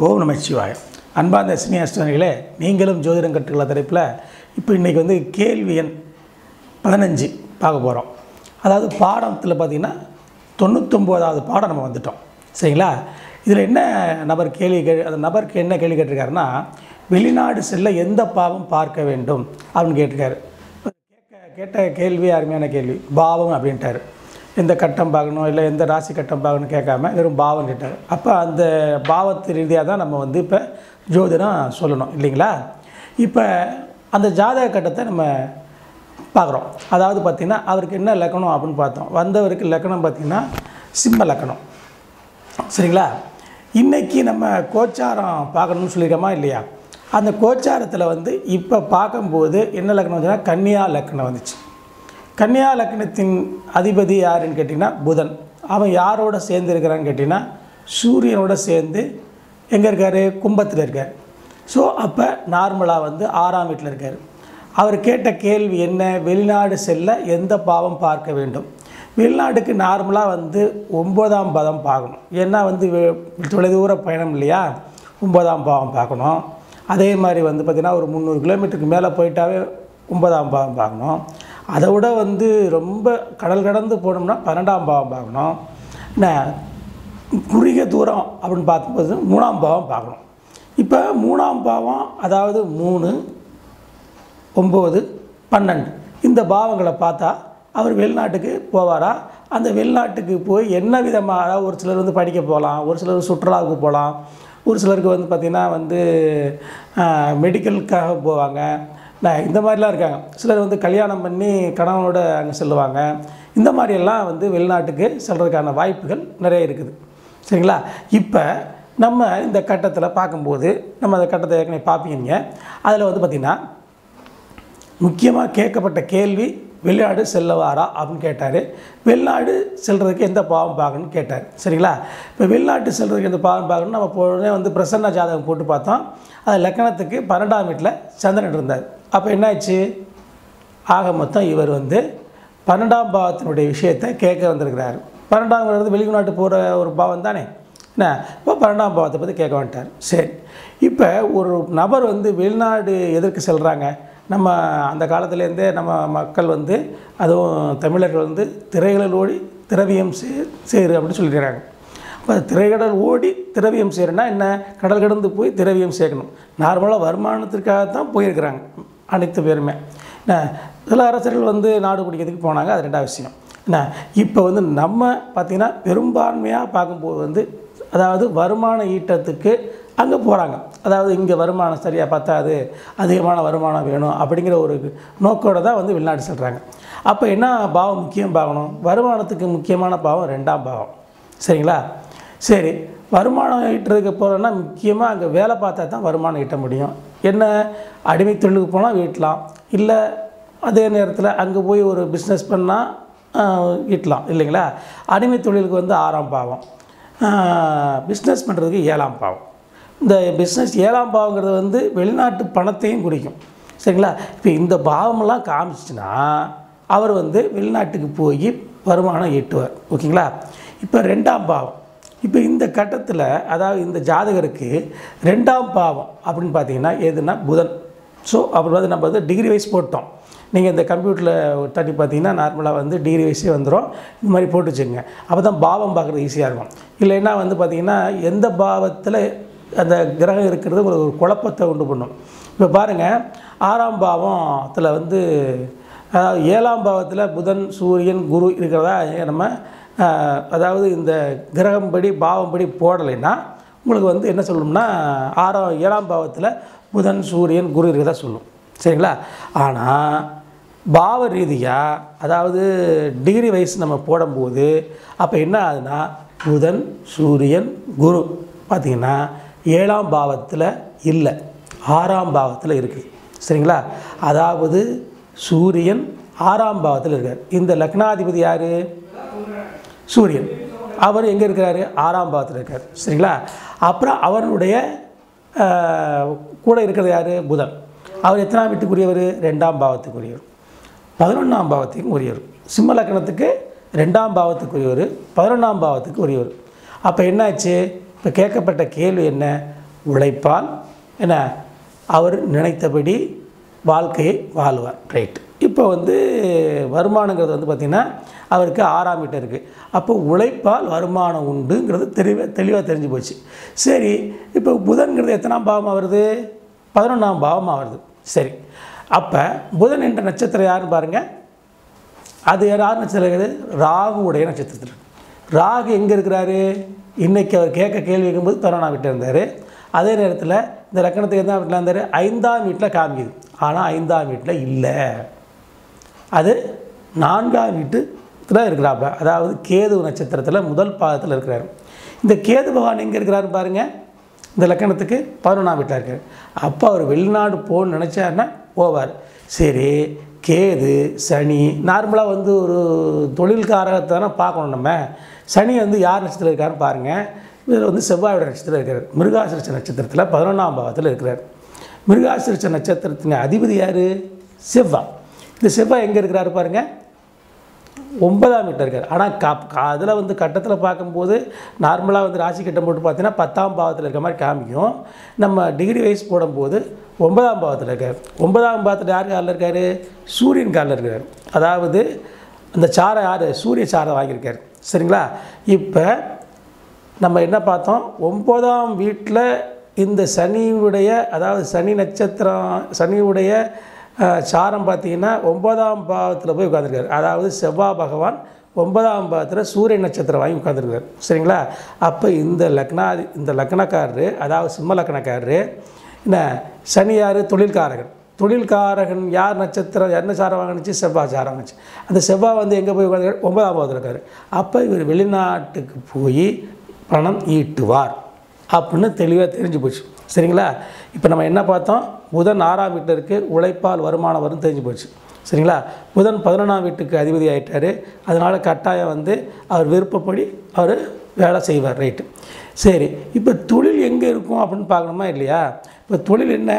ஓம் நமச்சிவாயம் அன்பார்ந்த சினியாஸ்டர்களே நீங்களும் ஜோதிடம் கற்றுக்கொள்ள தலைப்பில் இப்போ இன்றைக்கி வந்து கேள்வி எண் பதினஞ்சு பார்க்க போகிறோம் அதாவது பாடத்தில் பார்த்திங்கன்னா தொண்ணூத்தொம்போதாவது பாடம் நம்ம வந்துட்டோம் சரிங்களா இதில் என்ன நபர் கேள்வி கே அந்த நபருக்கு என்ன கேள்வி கேட்டிருக்காருன்னா வெளிநாடு செல்ல எந்த பாவம் பார்க்க வேண்டும் அப்படின்னு கேட்டிருக்காரு கேட்க கேட்ட கேள்வி அருமையான கேள்வி பாவம் அப்படின்ட்டாரு எந்த கட்டம் பார்க்கணும் இல்லை எந்த ராசி கட்டம் பார்க்கணும் கேட்காம வெறும் பாவம் கேட்டார் அப்போ அந்த பாவத்து ரீதியாக தான் நம்ம வந்து இப்போ ஜோதிடம் சொல்லணும் இல்லைங்களா இப்போ அந்த ஜாதக கட்டத்தை நம்ம பார்க்குறோம் அதாவது பார்த்திங்கன்னா அவருக்கு என்ன லக்கணம் அப்படின்னு பார்த்தோம் வந்தவருக்கு லக்கணம் பார்த்திங்கன்னா சிம்ம லக்கணம் சரிங்களா இன்றைக்கி நம்ம கோச்சாரம் பார்க்கணும்னு சொல்லியிருக்கோமா இல்லையா அந்த கோச்சாரத்தில் வந்து இப்போ பார்க்கும்போது என்ன லக்கணம் வந்துச்சுன்னா கன்னியா லக்கணம் வந்துச்சு கன்னியா லக்னத்தின் அதிபதி யாருன்னு கேட்டிங்கன்னா புதன் அவன் யாரோட சேர்ந்து இருக்கிறான்னு கேட்டிங்கன்னா சூரியனோட சேர்ந்து எங்கே இருக்கார் கும்பத்தில் இருக்கார் ஸோ அப்போ நார்மலாக வந்து ஆறாம் வீட்டில் இருக்கார் அவர் கேட்ட கேள்வி என்ன வெளிநாடு செல்ல எந்த பாவம் பார்க்க வேண்டும் வெளிநாட்டுக்கு நார்மலாக வந்து ஒம்பதாம் பாதம் பார்க்கணும் ஏன்னா வந்து வெ- தொலைதூர பயணம் இல்லையா ஒம்பதாம் பாவம் பார்க்கணும் அதே மாதிரி வந்து பார்த்திங்கன்னா ஒரு முந்நூறு கிலோமீட்டருக்கு மேலே போயிட்டாவே ஒன்பதாம் பாவம் பார்க்கணும் அதை விட வந்து ரொம்ப கடல் கடந்து போனோம்னா பன்னெண்டாம் பாவம் பார்க்கணும் என்ன குறுகிய தூரம் அப்படின்னு பார்க்கும்போது மூணாம் பாவம் பார்க்கணும் இப்போ மூணாம் பாவம் அதாவது மூணு ஒம்பது பன்னெண்டு இந்த பாவங்களை பார்த்தா அவர் வெளிநாட்டுக்கு போவாரா அந்த வெளிநாட்டுக்கு போய் என்ன விதமாக அதாவது ஒரு சிலர் வந்து படிக்க போகலாம் ஒரு சிலர் சுற்றுலாவுக்கு போகலாம் ஒரு சிலருக்கு வந்து பார்த்திங்கன்னா வந்து மெடிக்கலுக்காக போவாங்க நான் இந்த மாதிரிலாம் இருக்காங்க சிலர் வந்து கல்யாணம் பண்ணி கணவனோட அங்கே செல்லுவாங்க இந்த மாதிரியெல்லாம் வந்து வெளிநாட்டுக்கு செல்றதுக்கான வாய்ப்புகள் நிறைய இருக்குது சரிங்களா இப்போ நம்ம இந்த கட்டத்தில் பார்க்கும்போது நம்ம அந்த கட்டத்தை ஏற்கனவே பார்ப்பீங்க அதில் வந்து பார்த்திங்கன்னா முக்கியமாக கேட்கப்பட்ட கேள்வி வெளிநாடு செல்லவாரா அப்படின்னு கேட்டார் வெளிநாடு செல்றதுக்கு எந்த பாவம் பார்க்கணும்னு கேட்டார் சரிங்களா இப்போ வெளிநாட்டு செல்றதுக்கு எந்த பாவம் பார்க்கணும் நம்ம உடனே வந்து பிரசன்ன ஜாதகம் போட்டு பார்த்தோம் அது லக்கணத்துக்கு பன்னெண்டாம் வீட்டில் சந்திரன் இருந்தார் அப்போ என்னாச்சு ஆக மொத்தம் இவர் வந்து பன்னெண்டாம் பாவத்தினுடைய விஷயத்தை கேட்க வந்திருக்கிறார் பன்னெண்டாங்கிறது வெளிநாட்டு போகிற ஒரு பாவம் தானே என்ன இப்போ பன்னெண்டாம் பாவத்தை பற்றி கேட்க வந்துட்டார் சரி இப்போ ஒரு நபர் வந்து வெளிநாடு எதற்கு செல்கிறாங்க நம்ம அந்த காலத்துலேருந்தே நம்ம மக்கள் வந்து அதுவும் தமிழர்கள் வந்து திரைகளில் ஓடி திரவியம் சே சேரு அப்படின்னு சொல்லிடுறாங்க அப்போ திரைக்கடல் ஓடி திரவியம் சேருனா என்ன கடல் கடந்து போய் திரவியம் சேர்க்கணும் நார்மலாக வருமானத்திற்காக தான் போயிருக்கிறாங்க அனைத்து பேருமே என்ன சில அரசர்கள் வந்து நாடு பிடிக்கிறதுக்கு போனாங்க அது ரெண்டாவது விஷயம் என்ன இப்போ வந்து நம்ம பார்த்திங்கன்னா பெரும்பான்மையாக பார்க்கும்போது வந்து அதாவது வருமான ஈட்டத்துக்கு அங்கே போகிறாங்க அதாவது இங்கே வருமானம் சரியாக பத்தாது அதிகமான வருமானம் வேணும் அப்படிங்கிற ஒரு நோக்கோட தான் வந்து வெளிநாடு செல்கிறாங்க அப்போ என்ன பாவம் முக்கியம் பார்க்கணும் வருமானத்துக்கு முக்கியமான பாவம் ரெண்டாம் பாவம் சரிங்களா சரி வருமானம் ஈட்டுறதுக்கு போகிறோன்னா முக்கியமாக அங்கே வேலை பார்த்தா தான் வருமானம் ஈட்ட முடியும் என்ன அடிமை தொழிலுக்கு போனால் ஈட்டலாம் இல்லை அதே நேரத்தில் அங்கே போய் ஒரு பிஸ்னஸ் பண்ணால் ஈட்டலாம் இல்லைங்களா அடிமை தொழிலுக்கு வந்து ஆறாம் பாவம் பிஸ்னஸ் பண்ணுறதுக்கு ஏழாம் பாவம் இந்த பிஸ்னஸ் ஏழாம் பாவங்கிறது வந்து வெளிநாட்டு பணத்தையும் குறிக்கும் சரிங்களா இப்போ இந்த பாவமெல்லாம் காமிச்சிச்சுன்னா அவர் வந்து வெளிநாட்டுக்கு போய் வருமானம் ஈட்டுவார் ஓகேங்களா இப்போ ரெண்டாம் பாவம் இப்போ இந்த கட்டத்தில் அதாவது இந்த ஜாதகருக்கு ரெண்டாம் பாவம் அப்படின்னு பார்த்தீங்கன்னா எதுனா புதன் ஸோ அப்புறம் வந்து நம்ம வந்து டிகிரி வைஸ் போட்டோம் நீங்கள் இந்த கம்ப்யூட்டரில் தட்டி பார்த்தீங்கன்னா நார்மலாக வந்து டிகிரி வைஸே வந்துடும் இந்த மாதிரி போட்டு வச்சுக்கோங்க அப்போ தான் பாவம் பார்க்குறது ஈஸியாக இருக்கும் இல்லைன்னா வந்து பார்த்திங்கன்னா எந்த பாவத்தில் அந்த கிரகம் இருக்கிறது ஒரு ஒரு குழப்பத்தை உண்டு பண்ணும் இப்போ பாருங்கள் ஆறாம் பாவத்தில் வந்து அதாவது ஏழாம் பாவத்தில் புதன் சூரியன் குரு இருக்கிறதா நம்ம ஆஹ், அதாவது இந்த கிரகம் படி பாவம் படி போடலைன்னா உங்களுக்கு வந்து என்ன சொல்லணும்னா ஆறாம் ஏழாம் பாவத்தில் புதன் சூரியன் குரு இருக்கிறதா சொல்லும் சரிங்களா ஆனால் பாவ ரீதியாக அதாவது டிகிரி வைஸ் நம்ம போடும்போது அப்போ என்ன ஆகுதுன்னா புதன் சூரியன் குரு பார்த்திங்கன்னா ஏழாம் பாவத்தில் இல்லை ஆறாம் பாவத்தில் இருக்குது சரிங்களா அதாவது சூரியன் ஆறாம் பாவத்தில் இருக்கார் இந்த லக்னாதிபதி யார் சூரியன் அவர் எங்கே இருக்கிறாரு ஆறாம் பாவத்தில் இருக்கார் சரிங்களா அப்புறம் அவருடைய ஆஹ், கூட இருக்கிறது யார் புதன் அவர் எத்தனாம் வீட்டுக்குரியவர் ரெண்டாம் பாவத்துக்குரியவர் பதினொன்றாம் பாவத்துக்கும் உரியவர் சிம்ம லக்கணத்துக்கு ரெண்டாம் பாவத்துக்குரியவர் பதினொன்றாம் பாவத்துக்கு உரியவர் அப்போ என்னாச்சு இப்போ கேட்கப்பட்ட கேள்வி என்ன உழைப்பால் என்ன அவர் நினைத்தபடி வாழ்க்கையை வாழ்வார் ரைட் இப்போ வந்து வருமானங்கிறது வந்து பார்த்திங்கன்னா அவருக்கு ஆறாம் வீட்டு இருக்குது அப்போ உழைப்பால் வருமானம் உண்டுங்கிறது தெளிவாக தெளிவாக தெரிஞ்சு போச்சு சரி இப்போ புதன்கிறது எத்தனாம் பாவமாக வருது பதினொன்றாம் பாவமாக வருது சரி அப்போ புதன் என்ற நட்சத்திரம் யாருன்னு பாருங்கள் அது யார் நட்சத்திரம் இருக்குது ராகுவுடைய நட்சத்திரத்தில் இருக்கு. ராகு எங்கே இருக்கிறாரு இன்றைக்கி அவர் கேட்க கேள்வி கேட்கும்போது பதினொன்றாம் வீட்டில் இருந்தார் அதே நேரத்தில் இந்த லக்கணத்துக்கு எந்த வீட்டில் இருந்தார் ஐந்தாம் வீட்டில் காமிக்குது ஆனால் ஐந்தாம் வீட்டில் இல்லை அது நான்காம் வீட்டுல இருக்கிறாப்புல அதாவது கேது நட்சத்திரத்தில் முதல் பாதத்தில் இருக்கிறார் இந்த கேது பகவான் எங்கே இருக்கிறாருன்னு பாருங்கள் இந்த லக்கணத்துக்கு பதினொன்றாம் வீட்டில் இருக்கார் அப்போ அவர் வெளிநாடு போகணும்னு நினச்சாருன்னா போவார் சரி கேது சனி நார்மலாக வந்து ஒரு தொழில்காரகத்தை தானே பார்க்கணும் நம்ம சனி வந்து யார் நட்சத்திரம் இருக்காருன்னு பாருங்கள் இதில் வந்து செவ்வாயோட நட்சத்திரம் இருக்கிறார் மிருகாசிரிச்ச நட்சத்திரத்தில் பதினொன்றாம் பாவத்தில் இருக்கிறார் மிருகாசிரிச்ச நட்சத்திரத்தின் அதிபதி யார் செவ்வாய் இந்த செவ்வாய் எங்கே இருக்கிறாரு பாருங்கள் ஒன்பதாம் வீட்டில் இருக்கார் ஆனால் கா அதில் வந்து கட்டத்தில் பார்க்கும்போது நார்மலாக வந்து ராசி கட்டம் போட்டு பார்த்தீங்கன்னா பத்தாம் பாவத்தில் இருக்க மாதிரி காமிக்கும் நம்ம டிகிரி வைஸ் போடும்போது ஒன்பதாம் பாவத்தில் இருக்கார் ஒன்பதாம் பாவத்தில் யார் காலில் இருக்கார் சூரியன் காலில் இருக்கார் அதாவது அந்த சாரை யார் சூரிய சாரை வாங்கியிருக்கார் சரிங்களா இப்போ நம்ம என்ன பார்த்தோம் ஒன்பதாம் வீட்டில் இந்த சனியுடைய அதாவது சனி நட்சத்திரம் சனியுடைய அஹ், சாரம் பார்த்தீங்கன்னா ஒன்பதாம் பாவத்தில் போய் உட்காந்துருக்காரு அதாவது செவ்வாய் பகவான் ஒன்பதாம் பாவத்தில் சூரிய நட்சத்திரம் வாங்கி உட்காந்துருக்காரு சரிங்களா அப்போ இந்த லக்னாதி இந்த லக்னக்காரரு அதாவது சிம்ம லக்னக்காரரு என்ன சனி யார் தொழில்காரகன் தொழில்காரகன் யார் நட்சத்திரம் என்ன சாரம் வாங்கினுச்சு செவ்வாய் சாரம் வாங்கிச்சு அந்த செவ்வாய் வந்து எங்கே போய் உட்காந்து ஒன்பதாம் பாவத்தில் இருக்காரு அப்போ இவர் வெளிநாட்டுக்கு போய் பணம் ஈட்டுவார் அப்படின்னு தெளிவாக தெரிஞ்சு போச்சு சரிங்களா இப்போ நம்ம என்ன பார்த்தோம் புதன் ஆறாம் வீட்டில் இருக்குது உழைப்பால் வருமானம் வரும் தெரிஞ்சு போச்சு சரிங்களா புதன் பதினொன்றாம் வீட்டுக்கு அதிபதி ஆயிட்டாரு அதனால் கட்டாயம் வந்து அவர் விருப்பப்படி அவர் வேலை செய்வார் ரைட்டு சரி இப்போ தொழில் எங்கே இருக்கும் அப்படின்னு பார்க்கணுமா இல்லையா இப்போ தொழில் என்ன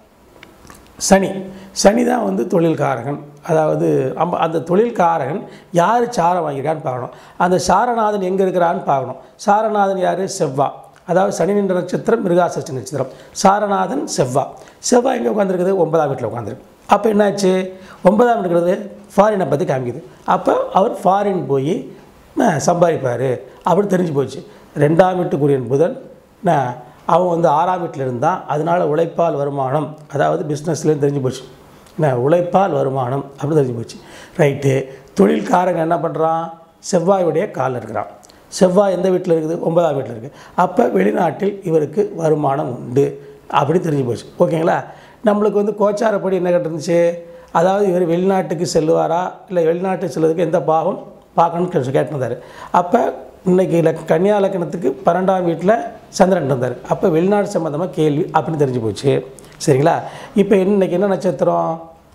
சனி சனி தான் வந்து தொழில்காரகன் அதாவது அம்ப அந்த தொழில்காரகன் யார் சாரம் வாங்கியிருக்கான்னு பார்க்கணும் அந்த சாரநாதன் எங்கே இருக்கிறான்னு பார்க்கணும் சாரநாதன் யார் செவ்வா அதாவது சனி நின்ற நட்சத்திரம் மிருகாசஷ்டி நட்சத்திரம் சாரநாதன் செவ்வா செவ்வாய் எங்கே உட்காந்துருக்குது ஒன்பதாம் வீட்டில் உட்காந்துருக்கு அப்போ என்னாச்சு ஒன்பதாம் இருக்கிறது ஃபாரினை பற்றி காமிக்குது அப்போ அவர் ஃபாரின் போய் சம்பாதிப்பார் அப்படின்னு தெரிஞ்சு போச்சு ரெண்டாம் வீட்டுக்குரியன் புதன் என்ன, அவன் வந்து ஆறாம் வீட்டில் இருந்தான் அதனால் உழைப்பால் வருமானம் அதாவது பிஸ்னஸ்லேயும் தெரிஞ்சு போச்சு என்ன உழைப்பால் வருமானம் அப்படி தெரிஞ்சு போச்சு ரைட்டு தொழில்காரங்க என்ன பண்ணுறான் செவ்வாயுடைய காலில் இருக்கிறான் செவ்வாய் எந்த வீட்டில் இருக்குது ஒன்பதாம் வீட்டில் இருக்குது அப்போ வெளிநாட்டில் இவருக்கு வருமானம் உண்டு அப்படி தெரிஞ்சு போச்சு ஓகேங்களா நம்மளுக்கு வந்து கோச்சாரப்படி என்ன இருந்துச்சு அதாவது இவர் வெளிநாட்டுக்கு செல்லுவாரா இல்லை வெளிநாட்டுக்கு செல்வதற்கு எந்த பாவம் பார்க்கணும்னு கேட்டு கேட்டிருந்தார் அப்போ இன்னைக்கு இலக் கன்னியா லக்கணத்துக்கு பன்னெண்டாம் வீட்டில் சந்திரன் இருந்தார் அப்போ வெளிநாடு சம்மந்தமாக கேள்வி அப்படின்னு தெரிஞ்சு போச்சு சரிங்களா இப்போ இன்னைக்கு என்ன நட்சத்திரம்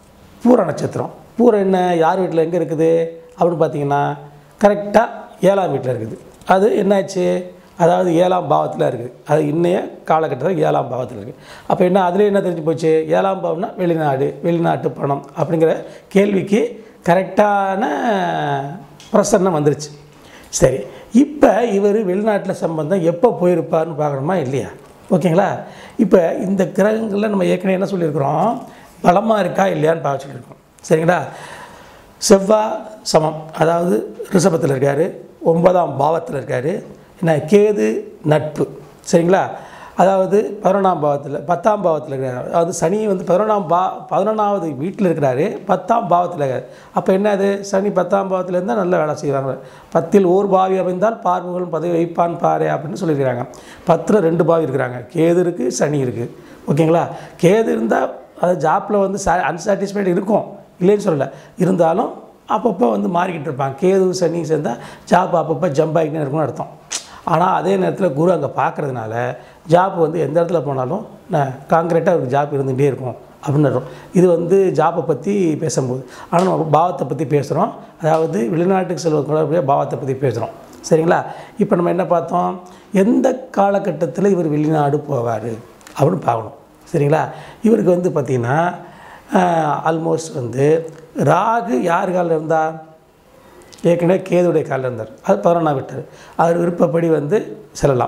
பூர நட்சத்திரம் பூரம் என்ன யார் வீட்டில் எங்கே இருக்குது அப்படின்னு பார்த்தீங்கன்னா கரெக்டாக ஏழாம் வீட்டில் இருக்குது அது என்னாச்சு அதாவது ஏழாம் பாவத்தில் இருக்குது அது இன்னைய காலகட்டத்தில் ஏழாம் பாவத்தில் இருக்குது அப்போ என்ன அதில் என்ன தெரிஞ்சு போச்சு ஏழாம் பாவம்னா வெளிநாடு வெளிநாட்டு பணம் அப்படிங்கிற கேள்விக்கு கரெக்டான பிரசன்னம் வந்துருச்சு சரி இப்போ இவர் வெளிநாட்டில் சம்பந்தம் எப்போ போயிருப்பார்னு பார்க்கணுமா இல்லையா ஓகேங்களா இப்போ இந்த கிரகங்களில் நம்ம ஏற்கனவே என்ன சொல்லியிருக்கிறோம் பலமாக இருக்கா இல்லையான்னு பார்க்க சொல்லியிருக்கோம் சரிங்களா செவ்வாய் சமம் அதாவது ரிஷபத்தில் இருக்கார் ஒன்பதாம் பாவத்தில் இருக்கார் என்ன கேது நட்பு சரிங்களா அதாவது பதினொன்றாம் பாவத்தில் பத்தாம் பாவத்தில் இருக்கிறார் அதாவது சனி வந்து பதினொன்றாம் பா பதினொன்றாவது வீட்டில் இருக்கிறாரு பத்தாம் பாவத்தில் இருக்கார் அப்போ என்னது சனி பத்தாம் பாவத்தில் இருந்தால் நல்ல வேலை செய்வாங்க பத்தில் ஓர் பாவி அமைந்தால் பார்வுகளும் பதவி வைப்பான் பாரு அப்படின்னு சொல்லியிருக்கிறாங்க பத்தில் ரெண்டு பாவி இருக்கிறாங்க கேது இருக்குது சனி இருக்குது ஓகேங்களா கேது இருந்தால் அது ஜாப்பில் வந்து சா அன்சாட்டிஸ்ஃபைடு இருக்கும் இல்லைன்னு சொல்லலை இருந்தாலும் அப்பப்போ வந்து மாறிக்கிட்டு இருப்பாங்க கேது சனி சேர்ந்தால் ஜாப் அப்பப்போ ஜம்ப் ஆகிக்கிட்டே இருக்கும்னு அர்த்தம் ஆனால் அதே நேரத்தில் குரு அங்கே பார்க்கறதுனால ஜாப் வந்து எந்த இடத்துல போனாலும் நான் காங்கிரீட்டாக ஒரு ஜாப் இருந்துகிட்டே இருக்கும் அப்படின்னு அர்த்தம் இது வந்து ஜாப்பை பற்றி பேசும்போது ஆனால் நம்ம பாவத்தை பற்றி பேசுகிறோம் அதாவது வெளிநாட்டுக்கு செல்வதற்குள்ள பாவத்தை பற்றி பேசுகிறோம் சரிங்களா இப்போ நம்ம என்ன பார்த்தோம் எந்த காலகட்டத்தில் இவர் வெளிநாடு போவார் அப்படின்னு பார்க்கணும் சரிங்களா இவருக்கு வந்து பார்த்திங்கன்னா ஆல்மோஸ்ட் வந்து ராகு யார் காலில் இருந்தா ஏற்கனவே கேதுடைய காலில் இருந்தார் அது பதினொன்றா விட்டார் அவர் விருப்பப்படி வந்து செல்லலாம்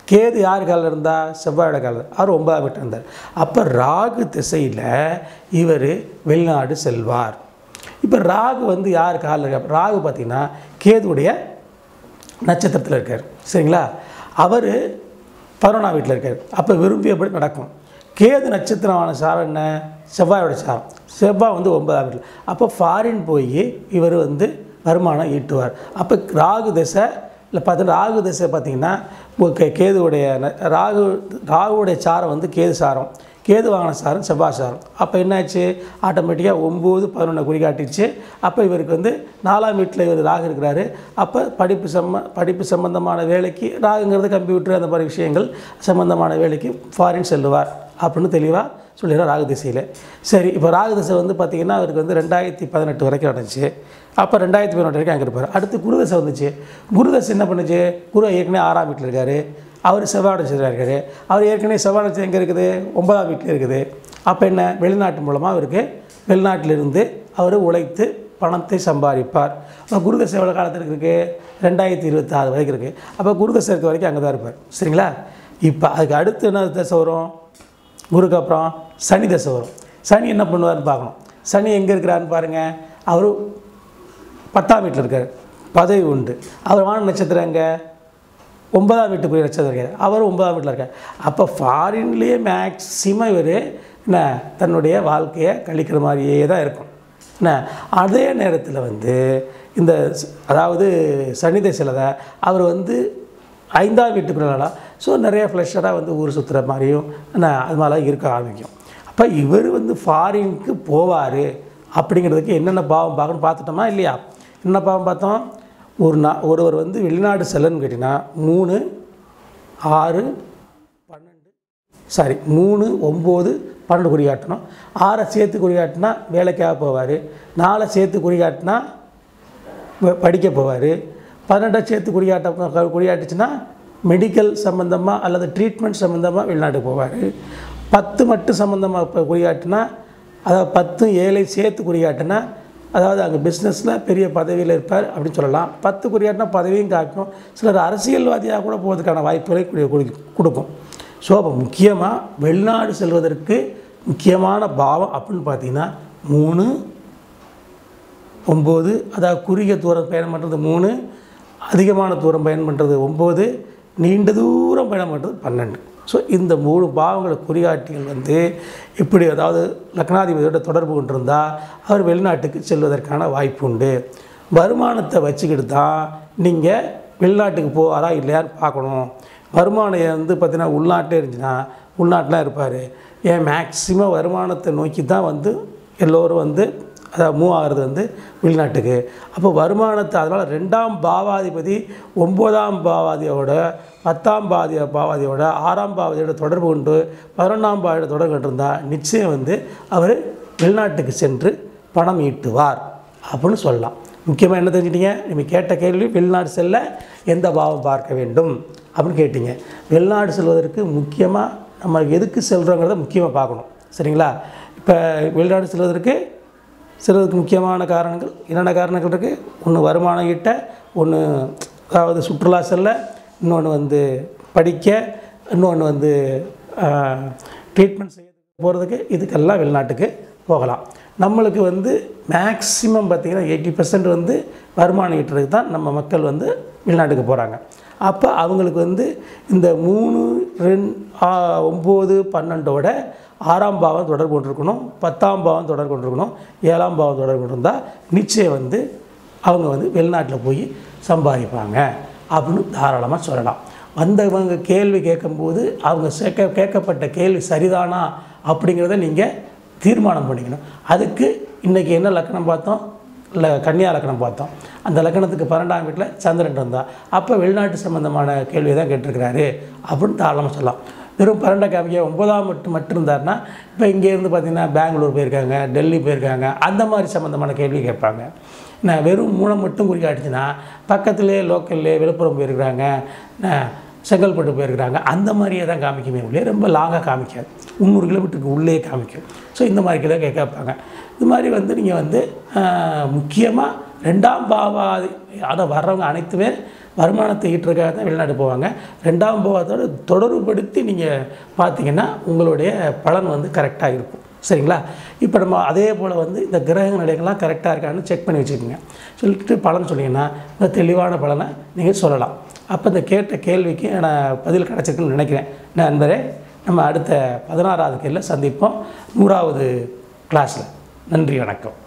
கேது யார் காலில் இருந்தால் செவ்வாயோட காலில் அவர் ஒன்பதாம் வீட்டில் இருந்தார் அப்போ ராகு திசையில் இவர் வெளிநாடு செல்வார் இப்போ ராகு வந்து யார் காலில் இருக்க ராகு பார்த்தீங்கன்னா கேதுவுடைய நட்சத்திரத்தில் இருக்கார் சரிங்களா அவர் பதினொன்றாம் வீட்டில் இருக்கார் அப்போ விரும்பியபடி நடக்கும் கேது நட்சத்திரமான சாரம் என்ன செவ்வாயோட சாரம் செவ்வாய் வந்து ஒன்பதாம் வீட்டில் அப்போ ஃபாரின் போய் இவர் வந்து வருமானம் ஈட்டுவார் அப்போ ராகு திசை இல்லை பார்த்து ராகு திசை பார்த்தீங்கன்னா இப்போ கே- கேதுவுடைய ந- ராகு ராகுவுடைய சாரம் வந்து கேது சாரம் கேது வாங்கின சாரம் செவ்வாய் சாரம் அப்போ என்னாச்சு ஆட்டோமேட்டிக்காக ஒம்பது பதினொன்று குறிகாட்டிச்சு அப்போ இவருக்கு வந்து நாலாம் வீட்டில் இவர் ராகு இருக்கிறாரு அப்போ படிப்பு சம்ம படிப்பு சம்பந்தமான வேலைக்கு ராகுங்கிறது கம்ப்யூட்டர் அந்த மாதிரி விஷயங்கள் சம்பந்தமான வேலைக்கு ஃபாரின் செல்லுவார் அப்படின்னு தெளிவாக சொல்லிடுறார் ராகு திசையில் சரி இப்போ ராகு திசை வந்து பார்த்திங்கன்னா அவருக்கு வந்து ரெண்டாயிரத்தி பதினெட்டு வரைக்கும் நடந்துச்சு அப்போ ரெண்டாயிரத்தி பதினெட்டு வரைக்கும் அங்கே இருப்பார் அடுத்து குருதசை வந்துச்சு குருதசை என்ன பண்ணுச்சு குரு ஏற்கனவே ஆறாம் வீட்டில் இருக்கார் அவர் செவ்வாய் நட்சத்திரம் இருக்கார் அவர் ஏற்கனவே செவ்வாய் நட்சத்திரம் எங்கே இருக்குது ஒன்பதாம் வீட்டில் இருக்குது அப்போ என்ன வெளிநாட்டு மூலமாக அவருக்கு வெளிநாட்டிலிருந்து அவர் உழைத்து பணத்தை சம்பாதிப்பார் அப்போ குருதசை எவ்வளோ காலத்துக்கு இருக்குது ரெண்டாயிரத்தி இருபத்தாறு வரைக்கும் இருக்குது அப்போ குருதசை இருக்க வரைக்கும் அங்கே தான் இருப்பார் சரிங்களா இப்போ அதுக்கு அடுத்து என்ன தசை வரும் குருக்கு அப்புறம் சனி தசை வரும் சனி என்ன பண்ணுவார்னு பார்க்கணும் சனி எங்கே இருக்கிறாருன்னு பாருங்கள் அவர் பத்தாம் வீட்டில் இருக்கார் பதவி உண்டு அவர் வான நட்சத்திரம் எங்கே ஒன்பதாம் வீட்டுக்குரிய நட்சத்திரம் இருக்கார் அவர் ஒன்பதாம் வீட்டில் இருக்கார் அப்போ ஃபாரின்லேயே மேக்ஸிமம் இவர் என்ன தன்னுடைய வாழ்க்கையை கழிக்கிற மாதிரியே தான் இருக்கும் என்ன அதே நேரத்தில் வந்து இந்த ஸ்- அதாவது சனி தசையில் தான் அவர் வந்து ஐந்தாம் வீட்டுக்குள்ளா ஸோ நிறைய ஃப்ளஷராக வந்து ஊர் சுற்றுற மாதிரியும் என்ன அது மாதிரிலாம் இருக்க ஆரம்பிக்கும் அப்போ இவர் வந்து ஃபாரினுக்கு போவார் அப்படிங்கிறதுக்கு என்னென்ன பாவம் பார்க்கணும் பார்த்துட்டோமா இல்லையா என்ன பாவம் பார்த்தோம் ஒரு நா ஒருவர் வந்து வெளிநாடு செல்லன்னு கேட்டிங்கன்னா மூணு ஆறு பன்னெண்டு சாரி மூணு ஒம்பது பன்னெண்டு குறிகாட்டணும் ஆறை சேர்த்து குறிகாட்டினா வேலைக்காக போவார் நாலை சேர்த்து குறிகாட்டினா வ- படிக்க போவார் பன்னெண்டை சேர்த்து குறியாட்ட குறியாட்டுச்சுன்னா மெடிக்கல் சம்மந்தமாக அல்லது ட்ரீட்மெண்ட் சம்மந்தமாக வெளிநாட்டுக்கு போவார் பத்து மட்டும் சம்மந்தமாக இப்போ குறியாட்டுனா அதாவது பத்து ஏழை சேர்த்து குறியாட்டுனா அதாவது அங்கே பிஸ்னஸில் பெரிய பதவியில் இருப்பார் அப்படின்னு சொல்லலாம் பத்து குறியாட்டினா பதவியும் காக்கும் சிலர் அரசியல்வாதியாக கூட போகிறதுக்கான வாய்ப்புகளை குடி- குடி- கொடுக்கும் ஸோ அப்போ முக்கியமாக வெளிநாடு செல்வதற்கு முக்கியமான பாவம் அப்படின்னு பார்த்தீங்கன்னா மூணு ஒம்பது அதாவது குறுகிய தூரம் பயணம் பண்ணுறது மூணு அதிகமான தூரம் பயணம் பண்ணுறது ஒம்பது நீண்ட தூரம் பயணம் பண்ணுறது பன்னெண்டு ஸோ இந்த மூணு பாவங்களை குறிகாட்டிகள் வந்து இப்படி அதாவது லக்னாதிபதியோட தொடர்பு கொண்டிருந்தால் அவர் வெளிநாட்டுக்கு செல்வதற்கான வாய்ப்பு உண்டு வருமானத்தை வச்சுக்கிட்டு தான் நீங்கள் வெளிநாட்டுக்கு போவாரா இல்லையான்னு பார்க்கணும் வருமானம் வந்து பார்த்தீங்கன்னா உள்நாட்டில் இருந்துச்சுன்னா உள்நாட்டில் இருப்பார் ஏன் மேக்சிமம் வருமானத்தை நோக்கி தான் வந்து எல்லோரும் வந்து அதாவது மூவ் ஆகிறது வந்து வெளிநாட்டுக்கு அப்போ வருமானத்தை அதனால் ரெண்டாம் பாவாதிபதி ஒம்போதாம் பாவாதியோட பத்தாம் பாதிய பாவாதியோட ஆறாம் பாவாதியோட தொடர்பு கொண்டு பதினொன்றாம் பாவோட தொடர்பு கொண்டிருந்தால் நிச்சயம் வந்து அவர் வெளிநாட்டுக்கு சென்று பணம் ஈட்டுவார் அப்படின்னு சொல்லலாம் முக்கியமாக என்ன தெரிஞ்சிட்டீங்க நீங்கள் கேட்ட கேள்வி வெளிநாடு செல்ல எந்த பாவம் பார்க்க வேண்டும் அப்படின்னு கேட்டீங்க வெளிநாடு செல்வதற்கு முக்கியமாக நம்ம எதுக்கு செல்கிறோங்கிறத முக்கியமாக பார்க்கணும் சரிங்களா இப்போ வெளிநாடு செல்வதற்கு செல்வதற்கு முக்கியமான காரணங்கள் என்னென்ன காரணங்கள் இருக்குது ஒன்று வருமானம் ஈட்ட ஒன்று அதாவது சுற்றுலா செல்ல இன்னொன்று வந்து படிக்க இன்னொன்று வந்து ட்ரீட்மெண்ட் செய்ய போகிறதுக்கு இதுக்கெல்லாம் வெளிநாட்டுக்கு போகலாம் நம்மளுக்கு வந்து மேக்ஸிமம் பார்த்திங்கன்னா எயிட்டி பர்சன்ட் வந்து வருமானம் ஈட்டுறதுக்கு தான் நம்ம மக்கள் வந்து வெளிநாட்டுக்கு போகிறாங்க அப்போ அவங்களுக்கு வந்து இந்த மூணு ரெண்டு ஒம்பது பன்னெண்டோட ஆறாம் பாவம் தொடர்பு கொண்டிருக்கணும் பத்தாம் பாவம் தொடர்பு கொண்டிருக்கணும் ஏழாம் பாவம் தொடர்பு கொண்டிருந்தால் நிச்சயம் வந்து அவங்க வந்து வெளிநாட்டில் போய் சம்பாதிப்பாங்க அப்படின்னு தாராளமாக சொல்லலாம் வந்தவங்க கேள்வி கேட்கும்போது அவங்க கேட்க கேட்கப்பட்ட கேள்வி சரிதானா அப்படிங்கிறத நீங்கள் தீர்மானம் பண்ணிக்கணும் அதுக்கு இன்றைக்கி என்ன லக்கணம் பார்த்தோம் இல்லை கன்னியா லக்கணம் பார்த்தோம் அந்த லக்கணத்துக்கு பன்னெண்டாம் வீட்டில் சந்திரன் இருந்தா அப்போ வெளிநாட்டு சம்மந்தமான கேள்வி தான் கேட்டிருக்கிறாரு அப்படின்னு தாராளமாக சொல்லலாம் வெறும் பன்னெண்டை காமிக்க ஒன்பதாம் மட்டும் மட்டும் இருந்தாருன்னா இப்போ இங்கேருந்து பார்த்தீங்கன்னா பெங்களூர் போயிருக்காங்க டெல்லி போயிருக்காங்க அந்த மாதிரி சம்மந்தமான கேள்வி கேட்பாங்க நான் வெறும் மூணை மட்டும் குறிக்காட்டுச்சுன்னா பக்கத்துலேயே லோக்கல்லே விழுப்புரம் போயிருக்கிறாங்க நான் செங்கல்பட்டு போயிருக்கிறாங்க அந்த மாதிரியே தான் காமிக்குமே உள்ளே ரொம்ப லாங்காக காமிக்காது முந்நூறு கிலோமீட்டருக்கு உள்ளே காமிக்கும் ஸோ இந்த மாதிரி கிலோ கேட்பாங்க இது மாதிரி வந்து நீங்கள் வந்து முக்கியமாக ரெண்டாம் பாவாதி அதை வர்றவங்க அனைத்துமே வருமானத்தை ஈட்டுறதுக்காக தான் வெளிநாடு போவாங்க ரெண்டாம் போகாதோட தொடர்புபடுத்தி நீங்கள் பார்த்தீங்கன்னா உங்களுடைய பலன் வந்து கரெக்டாக இருக்கும் சரிங்களா இப்போ நம்ம அதே போல் வந்து இந்த கிரக நிலைகள்லாம் கரெக்டாக இருக்கான்னு செக் பண்ணி வச்சுக்கோங்க சொல்லிட்டு பலன் சொன்னீங்கன்னா இந்த தெளிவான பலனை நீங்கள் சொல்லலாம் அப்போ இந்த கேட்ட கேள்விக்கு நான் பதில் கிடச்சிருக்குன்னு நினைக்கிறேன் நண்பரே நம்ம அடுத்த பதினாறாவது கேள்வியில் சந்திப்போம் நூறாவது கிளாஸில் நன்றி வணக்கம்